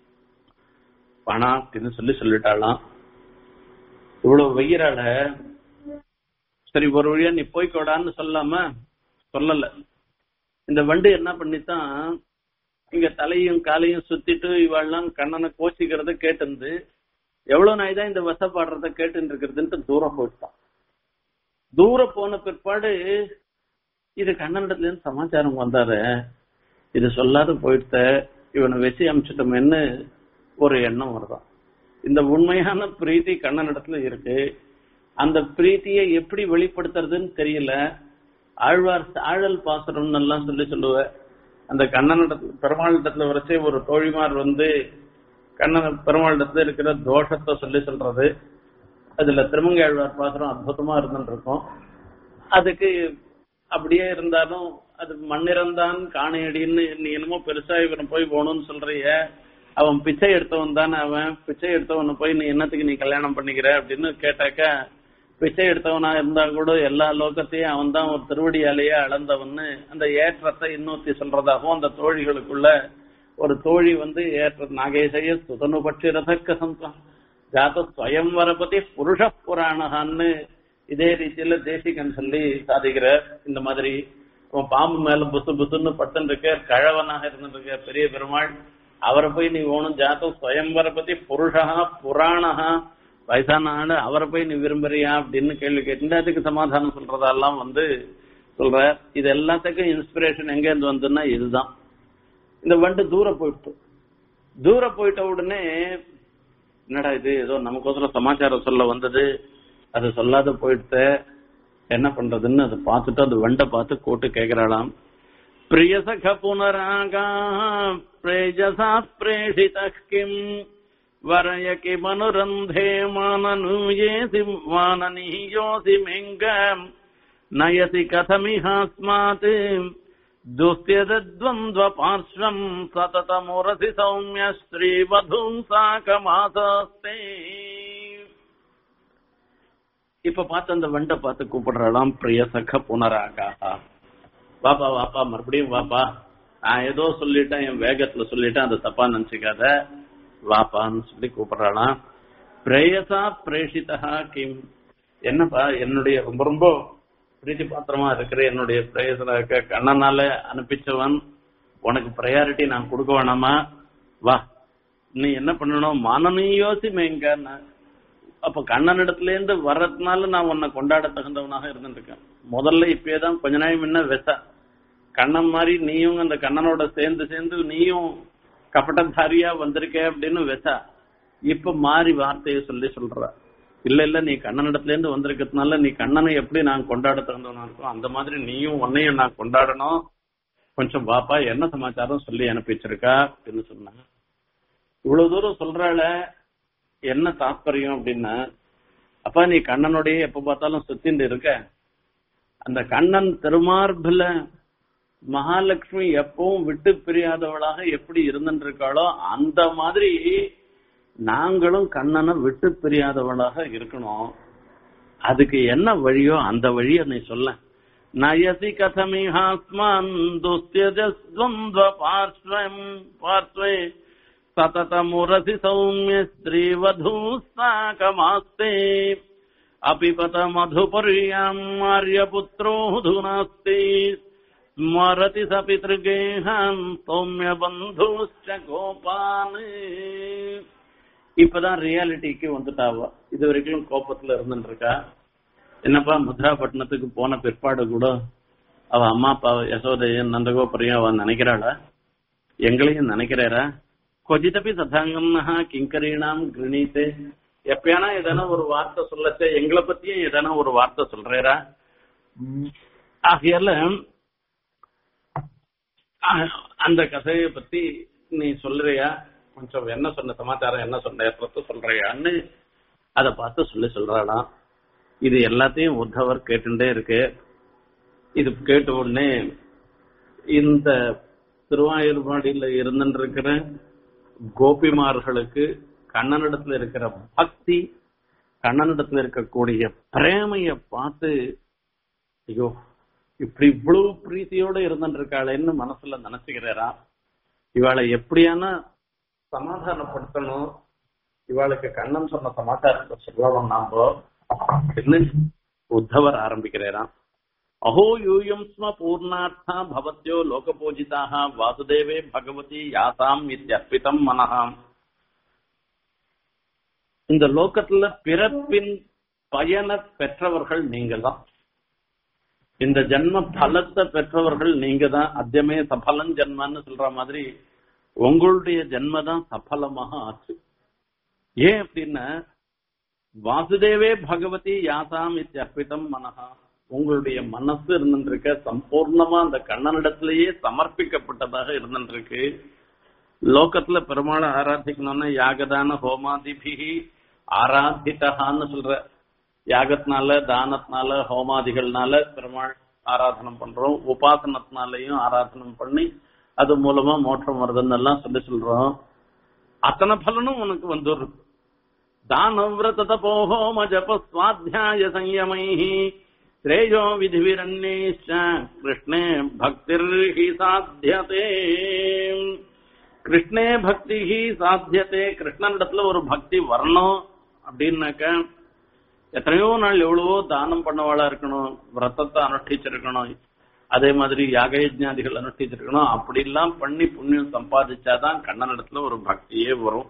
Speaker 1: பணான்னு சொல்லி சொல்லிட்டாளாம் இவ்வளவு வெயிறால சரி ஒரு வழியா நீ போய்க்கோடான்னு சொல்லாம சொல்லல இந்த வண்டு என்ன பண்ணித்தான் இங்க தலையும் காலையும் சுத்திட்டு இவாள்லாம் கண்ணனை கோச்சிக்கிறத கேட்டிருந்து எவ்வளவு நாய் தான் இந்த வசப்பாடுறத கேட்டு இருக்கிறதுன்ட்டு தூரம் போயிட்டான் தூரம் போன பிற்பாடு இது கண்ணனிடத்துல இருந்து சமாச்சாரம் வந்தாரு இது சொல்லாத போயிட்ட இவனை வச்சு அமிச்சிட்டோம்னு ஒரு எண்ணம் வருதான் இந்த உண்மையான பிரீத்தி கண்ணனிடத்துல இருக்கு அந்த பிரீத்தியை எப்படி வெளிப்படுத்துறதுன்னு தெரியல ஆழ்வார் ஆழல் பாசுரம்னு எல்லாம் சொல்லி சொல்லுவ அந்த கண்ணனிடத்துல பெருமாளிடத்துல வரைச்சே ஒரு தோழிமார் வந்து கண்ணன் பெருமாளிடத்துல இருக்கிற தோஷத்தை சொல்லி சொல்றது அதுல திருமங்கை ஆழ்வார் பாசுரம் அற்புதமா இருந்துட்டு இருக்கும் அதுக்கு அப்படியே இருந்தாலும் அது மண்ணிறந்தான் காணையடின்னு நீ என்னமோ பெருசா இவனை போய் போகணும்னு சொல்றிய அவன் பிச்சை எடுத்தவன் தானே அவன் பிச்சை எடுத்தவனை போய் நீ என்னத்துக்கு நீ கல்யாணம் பண்ணிக்கிற அப்படின்னு கேட்டாக்கா பிச்சை எடுத்தவனா இருந்தா கூட எல்லா லோகத்தையும் அவன் தான் ஒரு திருவடியாலேயே அளந்தவன்னு அந்த ஏற்றத்தை இன்னொத்தி சொல்றதாகவும் அந்த தோழிகளுக்குள்ள ஒரு தோழி வந்து ஏற்ற நாகேசைய சுதனு பட்சி ரதக்க சந்தம் ஜாத ஸ்வயம்வரபதி புருஷ புராணகான்னு இதே ரீதியில தேசிகன் சொல்லி சாதிக்கிற இந்த மாதிரி உன் பாம்பு மேல புசு புசுன்னு பட்டன் இருக்க கழவனாக இருந்துருக்க பெரிய பெருமாள் அவரை போய் நீ ஓணும் ஜாத்தம் ஸ்வயம்பரை பத்தி புருஷா புராணஹா வயசான ஆளு அவரை போய் நீ விரும்புறியா அப்படின்னு கேள்வி கேட்டு அதுக்கு சமாதானம் சொல்றதெல்லாம் வந்து சொல்ற இது எல்லாத்துக்கும் இன்ஸ்பிரேஷன் எங்க இருந்து வந்துன்னா இதுதான் இந்த வண்டு தூர போயிட்டு தூர போயிட்ட உடனே என்னடா இது ஏதோ நமக்கோசரம் சமாச்சாரம் சொல்ல வந்தது அது சொல்லாத போயிட்டு என்ன பண்றதுன்னு அதை பார்த்துட்டு அது வண்டை பார்த்து கூட்டு கேக்குறாளாம் பிரியசக புனராகா பிரேஜசா பிரேஷித கிம் வரய கிமனுரந்தே மானனூயேசி மானனீயோசி மெங்க நயசி கதமிஹாஸ்மாத் दुस्त्यद्वन्द्व पार्श्वम् सततमुरसि सौम्य श्रीवधूम् साकमासास्ते இப்ப பார்த்து அந்த வண்டை பார்த்து கூப்பிடுறாளாம் பிரிய சக புனராகா வாப்பா வாப்பா மறுபடியும் வாப்பா நான் ஏதோ சொல்லிட்டேன் என் வேகத்துல சொல்லிட்டேன் அதை தப்பா நினைச்சுக்காத வாப்பான்னு சொல்லி கூப்பிடுறாளாம் பிரேயசா பிரேஷிதா கிம் என்னப்பா என்னுடைய ரொம்ப ரொம்ப பிரீத்தி பாத்திரமா இருக்கிற என்னுடைய பிரேயசனா இருக்க கண்ணனால அனுப்பிச்சவன் உனக்கு ப்ரையாரிட்டி நான் கொடுக்க வேணாமா வா நீ என்ன பண்ணணும் மானமே யோசிமேங்க அப்ப கண்ணனிடத்துல இருந்து வர்றதுனால நான் உன்னை கொண்டாட தகுந்தவனாக இருந்துருக்கேன் முதல்ல இப்பயேதான் கொஞ்ச நாள் முன்ன வெச கண்ணன் மாதிரி நீயும் அந்த கண்ணனோட சேர்ந்து சேர்ந்து நீயும் கபட்டதாரியா வந்திருக்க அப்படின்னு வெச இப்ப மாறி வார்த்தையை சொல்லி சொல்ற இல்ல இல்ல நீ கண்ணனிடத்துல இருந்து வந்திருக்கிறதுனால நீ கண்ணனை எப்படி நான் கொண்டாட தகுந்தவனா இருக்கோம் அந்த மாதிரி நீயும் உன்னையும் நான் கொண்டாடணும் கொஞ்சம் பாப்பா என்ன சமாச்சாரம் சொல்லி அனுப்பிச்சிருக்கா அப்படின்னு சொன்னாங்க இவ்வளவு தூரம் சொல்றாள என்ன தாற்பயம் அப்படின்னா அப்பா நீ கண்ணனுடைய எப்ப பார்த்தாலும் சுத்திண்டு இருக்க அந்த கண்ணன் திருமார்புல மகாலட்சுமி எப்பவும் விட்டு பிரியாதவளாக எப்படி இருந்துட்டு இருக்காளோ அந்த மாதிரி நாங்களும் கண்ணனை விட்டு பிரியாதவளாக இருக்கணும் அதுக்கு என்ன வழியோ அந்த வழியை நீ சொல்ல நயசி கதமிஹாஸ்மான் துஸ்தியஜஸ்வந்த்வ பார்ஸ்வம் பார்ஸ்வே सततमुरसि सौम्य श्रीवधूस्ताकमास्ते अपिपत मधुपर्याम् आर्यपुत्रोऽधुनास्ति स्मरति स पितृगेहान् सौम्य बन्धुश्च கோபான் இப்பதான் ரியாலிட்டிக்கு வந்துட்டாவா இது வரைக்கும் கோபத்துல இருந்துட்டு இருக்கா என்னப்பா முத்ராபட்டினத்துக்கு போன பிற்பாடு கூட அவ அம்மா அப்பா யசோதையும் நந்தகோபுரையும் அவ நினைக்கிறாளா எங்களையும் நினைக்கிறாரா கொஜிதபி சதாங்கம்னா கிங்கரீணாம் கிருணீத்து எப்பயானா எதனா ஒரு வார்த்தை சொல்லச்சே எங்களை பத்தியும் எதனா ஒரு வார்த்தை சொல்றேரா ஆகையால அஹ், அந்த கதையை பத்தி நீ சொல்றியா கொஞ்சம் என்ன சொன்ன சமாச்சாரம் என்ன சொன்ன ஏற்பட்டு சொல்றியான்னு அதை பார்த்து சொல்லி சொல்றாளாம் இது எல்லாத்தையும் உத்தவர் கேட்டுட்டே இருக்கு இது கேட்ட உடனே இந்த திருவாயூர்பாடியில இருந்துருக்கிற கோபிமார்களுக்கு கண்ணனிடத்துல இருக்கிற பக்தி கண்ணனிடத்துல இருக்கக்கூடிய பிரேமைய பார்த்து ஐயோ இப்படி இவ்வளவு பிரீத்தியோட இருந்துருக்காளேன்னு மனசுல நினைச்சுக்கிறாரா இவாளை எப்படியான சமாதானப்படுத்தணும் இவாளுக்கு கண்ணன் சொன்ன சமாச்சாரத்தை சொல்லணும் நாம அப்படின்னு உத்தவர் ஆரம்பிக்கிறாராம் அஹோ யூயம் ஸ்ம பூர்ணார்த்தா பவத்யோ லோகபூஜிதாக வாசுதேவே பகவதி யாசாம் இத்தியர்ப்பிதம் மனஹாம் இந்த லோகத்துல பிறப்பின் பயனை பெற்றவர்கள் நீங்க தான் இந்த ஜென்ம பலத்தை பெற்றவர்கள் நீங்க தான் அத்தியமே சபலம் ஜென்மன்னு சொல்ற மாதிரி உங்களுடைய ஜென்ம தான் சஃபலமாக ஆச்சு ஏன் அப்படின்னா வாசுதேவே பகவதி யாசாம் இத்தியர்ப்பிதம் மனஹா உங்களுடைய மனசு இருந்துருக்கு சம்பூர்ணமா அந்த கண்ணனிடத்திலேயே சமர்ப்பிக்கப்பட்டதாக இருந்துருக்கு லோகத்துல பெருமாளை ஆராதிக்கணும்னா யாகதான ஹோமாதிபிகி ஆராதித்தகான்னு சொல்ற யாகத்தினால தானத்தினால ஹோமாதிகள்னால பெருமாள் ஆராதனம் பண்றோம் உபாசனத்தினாலையும் ஆராதனம் பண்ணி அது மூலமா மோட்சம் வருதுன்னு எல்லாம் சொல்லி சொல்றோம் அத்தனை பலனும் உனக்கு வந்துடுது தானவிரத தபோஹோம ஜப சுவாத்தியாய சம்யமைஹி श्रेयो विधिविरन्यैश्च कृष्णे भक्तिर्हि साध्यते கிருஷ்ணே பக்தி சாத்தியத்தை கிருஷ்ணனிடத்துல ஒரு பக்தி வரணும் அப்படின்னாக்க எத்தனையோ நாள் எவ்வளவோ தானம் பண்ணவாளா இருக்கணும் விரதத்தை அனுஷ்டிச்சிருக்கணும் அதே மாதிரி யாக யஜ்ஞாதிகள் அனுஷ்டிச்சிருக்கணும் அப்படி எல்லாம் பண்ணி புண்ணியம் சம்பாதிச்சாதான் கண்ணனிடத்துல ஒரு பக்தியே வரும்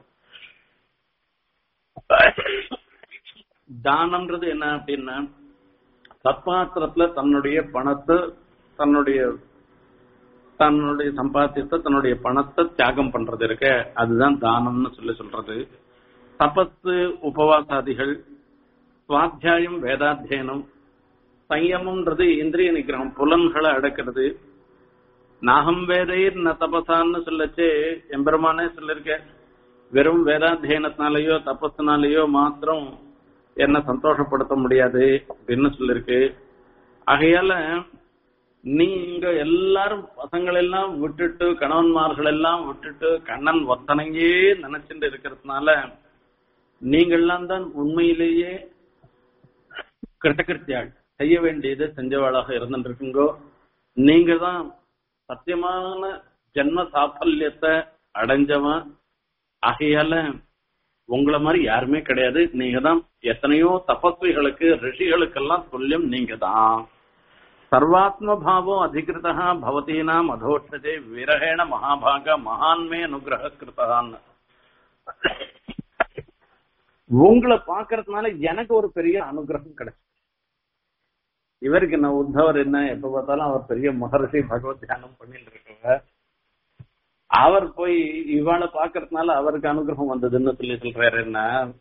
Speaker 1: தானம்ன்றது என்ன அப்படின்னா சத்பாத்திரத்துல தன்னுடைய பணத்தை தன்னுடைய தன்னுடைய சம்பாத்தியத்தை தன்னுடைய பணத்தை தியாகம் பண்றது இருக்க அதுதான் தானம்னு சொல்லி சொல்றது தபத்து உபவாசாதிகள் சுவாத்தியாயம் வேதாத்தியனம் சயமம்ன்றது இந்திரிய நிகிரகம் புலன்களை அடக்கிறது நாகம் வேதைர் ந தபசான்னு சொல்லச்சு எம்பெருமானே சொல்லிருக்க வெறும் வேதாத்தியனத்தினாலேயோ தபஸ்னாலேயோ மாத்திரம் என்ன சந்தோஷப்படுத்த முடியாது அப்படின்னு சொல்லிருக்கு ஆகையால நீங்க எல்லாரும் பசங்கள் எல்லாம் விட்டுட்டு கணவன்மார்கள் எல்லாம் விட்டுட்டு கண்ணன் ஒத்தனையே நினைச்சுட்டு இருக்கிறதுனால நீங்கள்லாம் தான் உண்மையிலேயே கிருத்தகிருத்தியாள் செய்ய வேண்டியது செஞ்சவாளாக இருந்துருக்குங்கோ நீங்க தான் சத்தியமான ஜென்ம சாஃபல்யத்தை அடைஞ்சவன் ஆகையால உங்களை மாதிரி யாருமே கிடையாது நீங்க தான் எத்தனையோ தபஸ்விகளுக்கு ரிஷிகளுக்கெல்லாம் சொல்லியும் நீங்க தான் சர்வாத்ம பாவம் அதிகிருதா பவதீனாம் அதோட்சதே விரகேண மகாபாக மகான்மே அனுகிரக கிருத்தான்னு உங்களை பாக்குறதுனால எனக்கு ஒரு பெரிய அனுகிரகம் கிடைச்சு இவருக்கு என்ன உத்தவர் என்ன எப்ப பார்த்தாலும் அவர் பெரிய மகர்ஷி பகவத் தியானம் பண்ணிட்டு இருக்கவங்க அவர் போய் இவளை பாக்குறதுனால அவருக்கு அனுகிரகம் வந்ததுன்னு சொல்லி சொல்றாரு என்ன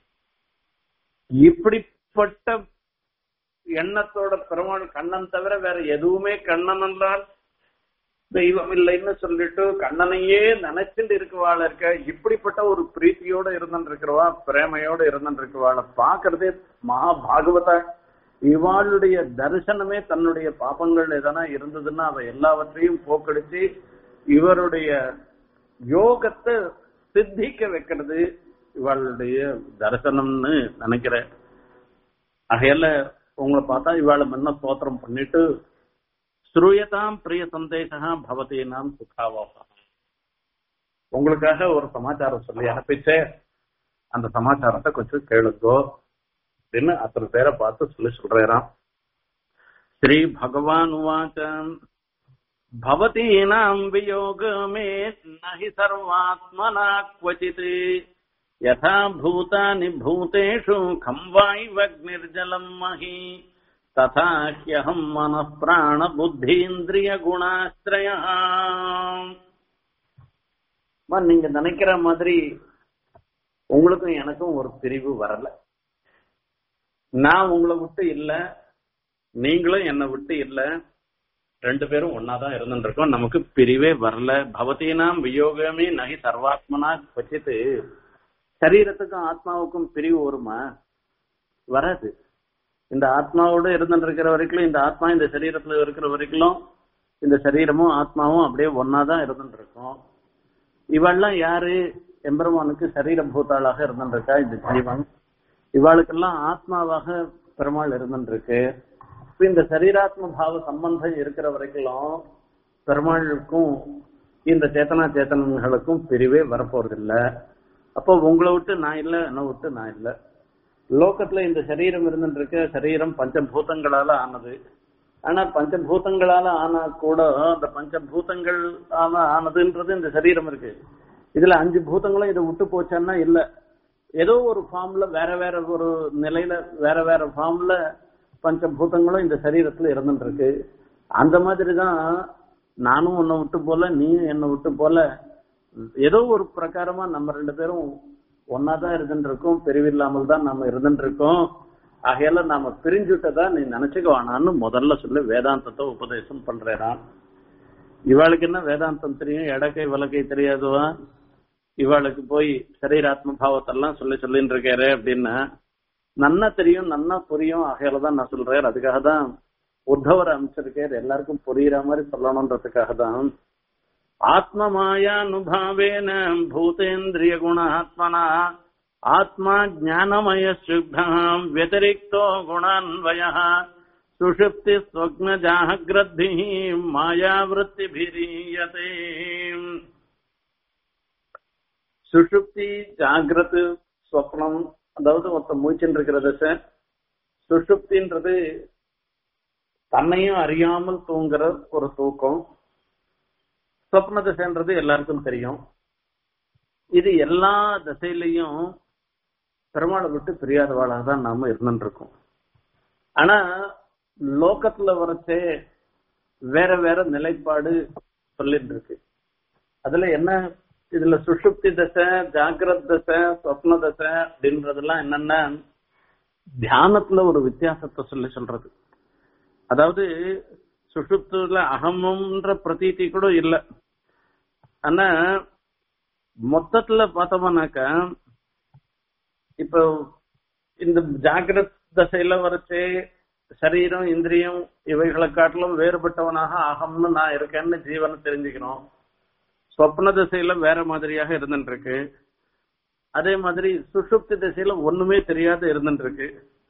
Speaker 1: இப்படிப்பட்ட எண்ணத்தோட பெருமாள் கண்ணன் தவிர வேற எதுவுமே கண்ணன் என்றால் தெய்வம் இல்லைன்னு சொல்லிட்டு கண்ணனையே நினைச்சுட்டு இருக்கவாள் இருக்க இப்படிப்பட்ட ஒரு பிரீத்தியோட இருந்துட்டு இருக்கிறவா பிரேமையோட இருந்துட்டு இருக்கவாளை பாக்குறதே மகா பாகவத இவாளுடைய தரிசனமே தன்னுடைய பாபங்கள் எதனா இருந்ததுன்னா அதை எல்லாவற்றையும் போக்கடிச்சு இவருடைய யோகத்தை சித்திக்க வைக்கிறது இவளுடைய தரிசனம்னு நினைக்கிறேன் ஆகையால உங்களை பார்த்தா இவாளை முன்ன ஸ்தோத்திரம் பண்ணிட்டு ஸ்ரூயதாம் பிரிய சந்தேசா பவதி நாம் சுகாவாசா உங்களுக்காக ஒரு சமாச்சாரம் சொல்லி அனுப்பிச்சே அந்த சமாச்சாரத்தை கொஞ்சம் கேளுங்கோ அப்படின்னு அத்தனை பேரை பார்த்து சொல்லி சொல்றாராம் ஸ்ரீ பகவான் உவாச்சம் भवतीनाम् वियोगमे न हि सर्वात्मना क्वचित् यथा भूतानि भूतेषु खं वायुवग्निर्जलम् महि तथा ह्यहम् मनः प्राणबुद्धीन्द्रियगुणाश्रयः நீங்க நினைக்கிற மாதிரி உங்களுக்கும் எனக்கும் ஒரு பிரிவு வரல நான் உங்களை விட்டு இல்ல நீங்களும் என்னை விட்டு இல்ல ரெண்டு பேரும் ஒன்னாதான் இருந்துட்டு இருக்கோம் நமக்கு பிரிவே வரல பவதீனாம் வியோகமே நகி சர்வாத்மனா வச்சிட்டு சரீரத்துக்கும் ஆத்மாவுக்கும் பிரிவு வருமா வராது இந்த ஆத்மாவோட இருந்துட்டு இருக்கிற வரைக்கும் இந்த ஆத்மா இந்த சரீரத்துல இருக்கிற வரைக்கும் இந்த சரீரமும் ஆத்மாவும் அப்படியே ஒன்னாதான் இருந்துட்டு இருக்கும் இவெல்லாம் யாரு எம்பெருமானுக்கு சரீர பூத்தாளாக இருந்துட்டு இருக்கா இந்த ஜீவன் இவாளுக்கெல்லாம் ஆத்மாவாக பெருமாள் இருந்துட்டு இருக்கு இப்ப இந்த சரீராத்ம பாவ சம்பந்தம் இருக்கிற வரைக்கும் பெருமாளுக்கும் இந்த சேத்தனா சேத்தனங்களுக்கும் பிரிவே வரப்போறது இல்ல அப்போ உங்களை விட்டு நான் இல்ல என்னை விட்டு நான் இல்ல லோகத்துல இந்த சரீரம் இருந்துட்டு இருக்க சரீரம் பஞ்சபூதங்களால ஆனது ஆனா பஞ்சபூதங்களால ஆனா கூட அந்த பஞ்சபூதங்கள் ஆன ஆனதுன்றது இந்த சரீரம் இருக்கு இதுல அஞ்சு பூதங்களும் இதை விட்டு போச்சான்னா இல்ல ஏதோ ஒரு ஃபார்ம்ல வேற வேற ஒரு நிலையில வேற வேற ஃபார்ம்ல பஞ்சபூதங்களும் இந்த சரீரத்துல இருந்துட்டு இருக்கு அந்த மாதிரிதான் நானும் உன்னை விட்டு போல நீயும் என்னை விட்டு போல ஏதோ ஒரு பிரகாரமா நம்ம ரெண்டு பேரும் ஒன்னாதான் இருந்துட்டு இருக்கோம் பிரிவில்லாமல் தான் நாம இருந்துட்டு இருக்கோம் ஆகையால நாம பிரிஞ்சுட்டதா நீ நினைச்சுக்க வேணான்னு முதல்ல சொல்லி வேதாந்தத்தை உபதேசம் பண்றேன் இவாளுக்கு என்ன வேதாந்தம் தெரியும் எடக்கை வழக்கை தெரியாதுவா இவாளுக்கு போய் சரீராத்ம பாவத்தெல்லாம் சொல்லி சொல்லிட்டு இருக்காரு அப்படின்னா நன்னா தெரியும் நன்னா புரியும் ஆகையால தான் நான் சொல்றேன் அதுக்காக தான் உத்தவர் அமைச்சிருக்கார் எல்லாருக்கும் புரியுற மாதிரி சொல்லணுன்றதுக்காக தான் ஆத்மமாயானுபாவேன பூதேந்திரிய குணாத்மனா ஆத்மா ஜானமய சுத்தாம் व्यतिरिक्तो गुणान्वय सुषुप्ति स्वप्न जाग्रद्धि மாயாவிருத்திபிரீயதே சுஷுப்தி ஜாகிரத் ஸ்வப்னம் அதாவது ஒருத்த மூச்சுன்னு இருக்கிற தசை சுஷுப்தின்றது தன்னையும் அறியாமல் தூங்குற ஒரு தூக்கம் சொப்ன தசைன்றது எல்லாருக்கும் தெரியும் இது எல்லா தசையிலையும் பெருமாளை விட்டு பிரியாதவாளாக தான் நாம இருந்துட்டு இருக்கோம் ஆனா லோகத்துல வரச்சே வேற வேற நிலைப்பாடு சொல்லிட்டு இருக்கு அதுல என்ன இதுல சுஷுப்தி தசை ஜாகிரத் தசை சொப்ன தசை அப்படின்றதெல்லாம் என்னன்னா தியானத்துல ஒரு வித்தியாசத்தை சொல்லி சொல்றது அதாவது சுஷுப்துல அகமன்ற பிரதீதி கூட இல்ல ஆனா மொத்தத்துல பார்த்தோம்னாக்கா இப்போ இந்த ஜாகிரத் தசையில வரைச்சே சரீரம் இந்திரியம் இவைகளை காட்டிலும் வேறுபட்டவனாக அகம்னு நான் இருக்கேன்னு ஜீவனை தெரிஞ்சுக்கணும் சொப்ன திசையில வேற மாதிரியாக இருந்துட்டு இருக்கு அதே மாதிரி சுஷுப்தி திசையில ஒண்ணுமே தெரியாத இருந்துட்டு இருக்கு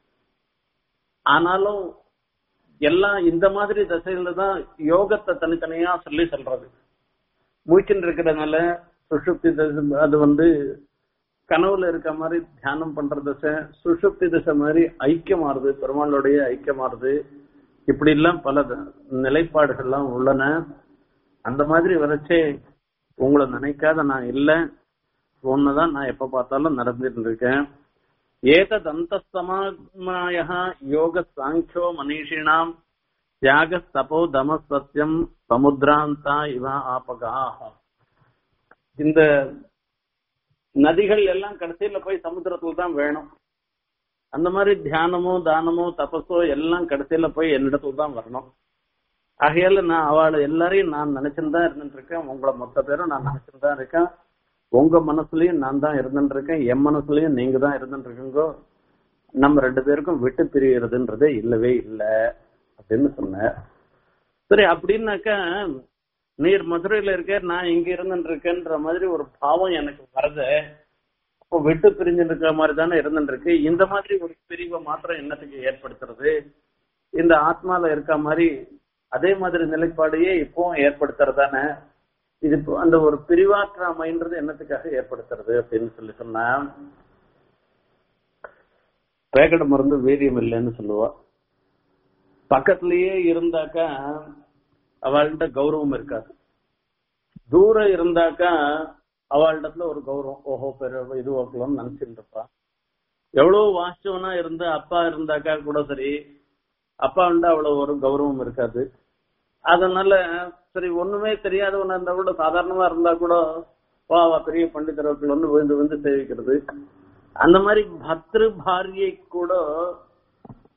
Speaker 1: ஆனாலும் எல்லாம் இந்த மாதிரி திசையில தான் யோகத்தை தனித்தனியா சொல்லி சொல்றது மூச்சுன்னு இருக்கிறதுனால சுஷுப்தி திசை அது வந்து கனவுல இருக்க மாதிரி தியானம் பண்ற திசை சுஷுப்தி திசை மாதிரி ஐக்கியமாறுது பெருமாளுடைய ஐக்கியமாறுது இப்படி எல்லாம் பல நிலைப்பாடுகள்லாம் உள்ளன அந்த மாதிரி வரைச்சே உங்களை நினைக்காத நான் இல்ல ஒண்ணுதான் நான் எப்ப பார்த்தாலும் நடந்துட்டு இருக்கேன் ஏதத் அந்தஸ்தமாய யோக சாங்கியோ மனிஷினாம் தியாக தபோ தம சத்தியம் சமுத்திராந்தா இவ ஆபகாக இந்த நதிகள் எல்லாம் கடைசியில போய் சமுத்திரத்துல தான் வேணும் அந்த மாதிரி தியானமோ தானமோ தபஸோ எல்லாம் கடைசியில போய் என்னிடத்துல தான் வரணும் ஆகையால நான் அவளை எல்லாரையும் நான் நினைச்சுட்டு தான் இருந்துட்டு இருக்கேன் உங்களை மொத்த பேரும் நான் நினைச்சுட்டு தான் இருக்கேன் உங்க மனசுலயும் நான் தான் இருந்துட்டு இருக்கேன் என் மனசுலயும் நீங்க தான் இருந்துட்டு இருக்கீங்கோ நம்ம ரெண்டு பேருக்கும் விட்டு பிரிகிறதுன்றதே இல்லவே இல்லை அப்படின்னு சொன்ன சரி அப்படின்னாக்கா நீர் மதுரையில இருக்க நான் இங்க இருந்துட்டு இருக்கேன்ற மாதிரி ஒரு பாவம் எனக்கு வருது அப்போ விட்டு பிரிஞ்சு இருக்கிற மாதிரி தானே இருந்துட்டு இருக்கு இந்த மாதிரி ஒரு பிரிவை மாத்திரம் என்னத்துக்கு ஏற்படுத்துறது இந்த ஆத்மால இருக்க மாதிரி அதே மாதிரி நிலைப்பாடையே இப்போ ஏற்படுத்துறதானே இது அந்த ஒரு பிரிவாற்றாமைன்றது என்னத்துக்காக ஏற்படுத்துறது அப்படின்னு சொல்லி சொன்னா பேக்கட மருந்து வீரியம் இல்லைன்னு சொல்லுவா பக்கத்திலேயே இருந்தாக்கா அவள்கிட்ட கௌரவம் இருக்காது தூரம் இருந்தாக்கா அவளிடத்துல ஒரு கௌரவம் ஓஹோ பெரு இது ஓக்கலாம்னு நினைச்சிட்டு இருப்பா எவ்வளவு வாசிச்சவனா இருந்து அப்பா இருந்தாக்கா கூட சரி அப்பா வந்து அவ்வளவு ஒரு கௌரவம் இருக்காது அதனால சரி ஒண்ணுமே தெரியாதவனா இருந்தா கூட சாதாரணமா இருந்தா கூட வா வா பெரிய பண்டிதர்கள் வந்து விழுந்து விழுந்து சேவிக்கிறது அந்த மாதிரி பத்ரு பாரியை கூட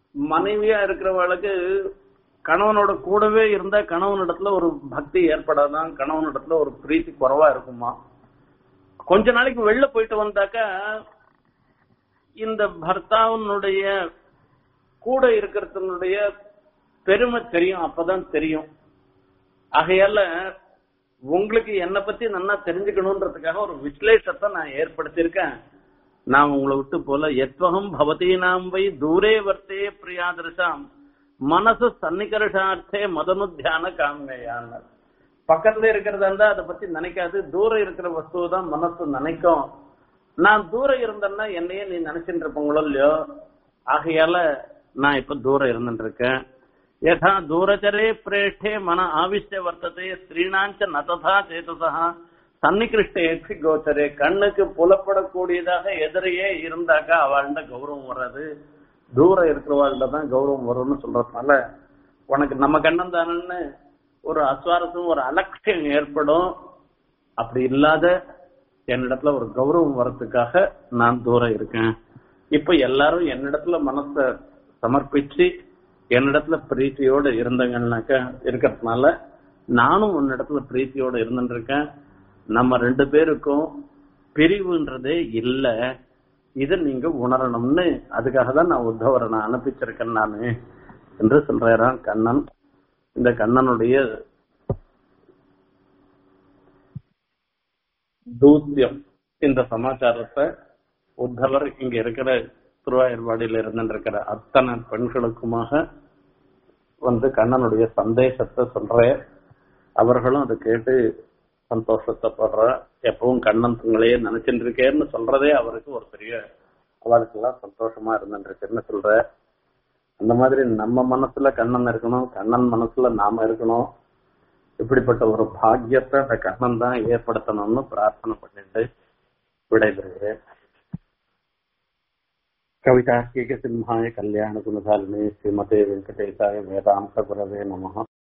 Speaker 1: மனைவியா இருக்கிறவளுக்கு கணவனோட கூடவே இருந்தா கணவனிடத்துல ஒரு பக்தி ஏற்படாதான் கணவனிடத்துல ஒரு பிரீத்தி குறைவா இருக்குமா கொஞ்ச நாளைக்கு வெளில போயிட்டு வந்தாக்கா இந்த பர்த்தாவினுடைய கூட இருக்கிறதுனுடைய பெருமை தெரியும் அப்பதான் தெரியும் ஆகையால உங்களுக்கு என்னை பத்தி நல்லா தெரிஞ்சுக்கணுன்றதுக்காக ஒரு விஸ்லேஷத்தை நான் ஏற்படுத்தியிருக்கேன் நான் உங்களை விட்டு போல எத்வகம் பவதீனாம் வை தூரே வர்த்தே பிரியாதர்ஷாம் மனசு சன்னிகர்ஷார்த்தே மதனு தியான காமையான பக்கத்துல இருக்கிறதா இருந்தா அதை பத்தி நினைக்காது தூரம் இருக்கிற வஸ்துவை தான் மனசு நினைக்கும் நான் தூரம் இருந்தேன்னா என்னையே நீ நினைச்சிட்டு இருப்பங்களோ இல்லையோ ஆகையால நான் இப்ப தூரம் இருந்துட்டு இருக்கேன் யதா தூரச்சரே பிரேஷ்டே மன ஆவிஷ்ய வர்த்ததே ஸ்ரீனாஞ்ச நததா சேதசா சன்னிகிருஷ்டேற்றி கோச்சரே கண்ணுக்கு புலப்படக்கூடியதாக எதிரையே இருந்தாக்கா அவள்கிட்ட கௌரவம் வராது தூரம் இருக்கிறவாள்கிட்ட தான் கௌரவம் வரும்னு சொல்றதுனால உனக்கு நம்ம கண்ணன் தானன்னு ஒரு அஸ்வாரசம் ஒரு அலட்சியம் ஏற்படும் அப்படி இல்லாத என்னிடத்துல ஒரு கௌரவம் வர்றதுக்காக நான் தூரம் இருக்கேன் இப்ப எல்லாரும் என்னிடத்துல மனச சமர்ப்பிச்சு என்னிடத்துல பிரீத்தியோட இருந்தங்கன்னாக்க இருக்கிறதுனால நானும் உன்னிடத்துல பிரீத்தியோட இருந்துட்டு இருக்கேன் நம்ம ரெண்டு பேருக்கும் பிரிவுன்றதே இல்ல இதை நீங்க உணரணும்னு அதுக்காக தான் நான் உத்தவரை நான் அனுப்பிச்சிருக்கேன் நானு என்று சொல்றாராம் கண்ணன் இந்த கண்ணனுடைய தூத்தியம் இந்த சமாச்சாரத்தை உத்தவர் இங்க இருக்கிற திருவாயூர்பாடியில இருந்துருக்கிற அத்தனை பெண்களுக்குமாக வந்து கண்ணனுடைய சந்தேசத்தை சொல்ற அவர்களும் அதை கேட்டு சந்தோஷத்தைப்படுற எப்பவும் கண்ணன் தங்களையே நினைச்சுட்டு இருக்கேன்னு சொல்றதே அவருக்கு ஒரு பெரிய அவளுக்கெல்லாம் சந்தோஷமா இருந்துருக்குன்னு சொல்ற அந்த மாதிரி நம்ம மனசுல கண்ணன் இருக்கணும் கண்ணன் மனசுல நாம இருக்கணும் இப்படிப்பட்ட ஒரு பாக்கியத்தை அந்த கண்ணன் தான் ஏற்படுத்தணும்னு பிரார்த்தனை பண்ணிட்டு விடைபெறுகிறேன் कवितार्किक सिंहाय कल्याण गुणशालिनी श्रीमते वेंकटेशाय वेदांत गुरवे नमः